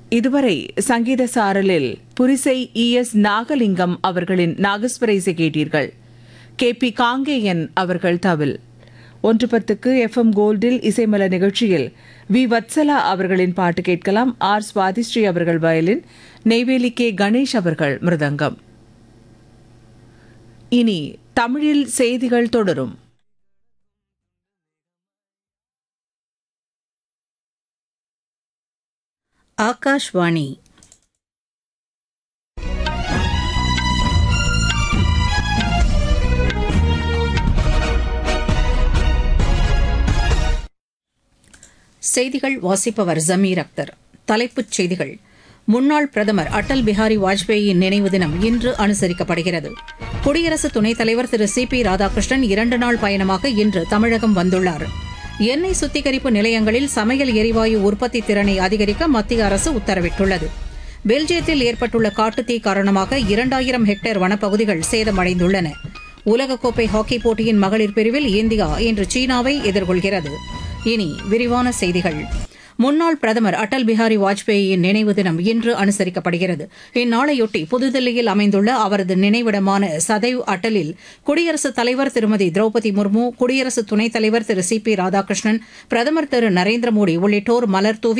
இதுவரை சங்கீத சாரலில் புரிசை E S Nagalingam அவர்களின் நாகஸ்வரைசை கேட்டீர்கள் கே பி காங்கேயன் அவர்கள் தவில் ஒன்று பத்துக்கு எஃப்எம் கோல்டில் இசைமல நிகழ்ச்சியில் வி வத்சலா அவர்களின் பாட்டு கேட்கலாம் ஆர் சுவாதிஸ்ரீ அவர்கள் வயலின் நெய்வேலி கே கணேஷ் அவர்கள் மிருதங்கம் இனி தமிழில் செய்திகள் தொடரும் ஆகாஷ்வாணி செய்திகள் வாசிப்பவர் ஜமீர் அக்தர் தலைப்புச் செய்திகள் முன்னாள் பிரதமர் அடல் பிஹாரி வாஜ்பேயியின் நினைவு தினம் இன்று அனுசரிக்கப்படுகிறது குடியரசு துணைத் தலைவர் திரு சி பி ராதாகிருஷ்ணன் இரண்டு நாள் பயணமாக இன்று தமிழகம் வந்துள்ளார் எண்ணெய் சுத்திகரிப்பு நிலையங்களில் சமையல் எரிவாயு உற்பத்தி திறனை அதிகரிக்க மத்திய அரசு உத்தரவிட்டுள்ளது பெல்ஜியத்தில் ஏற்பட்டுள்ள காட்டுத்தீ காரணமாக இரண்டாயிரம் ஹெக்டேர் வனப்பகுதிகள் சேதமடைந்துள்ளன உலகக்கோப்பை ஹாக்கி போட்டியின் மகளிர் பிரிவில் இந்தியா இன்று சீனாவை எதிர்கொள்கிறது இனி விரிவான செய்திகள் முன்னாள் பிரதமர் அடல் பிஹாரி வாஜ்பேயியின் நினைவு தினம் இன்று அனுசரிக்கப்படுகிறது இந்நாளையொட்டி புதுதில்லியில் அமைந்துள்ள அவரது நினைவிடமான சதைவ் அட்டலில் குடியரசுத் தலைவர் திருமதி திரௌபதி முர்மு குடியரசு துணைத் தலைவர் திரு சி பி ராதாகிருஷ்ணன் பிரதமர் திரு நரேந்திர மோடி உள்ளிட்டோர் மலர்தூவி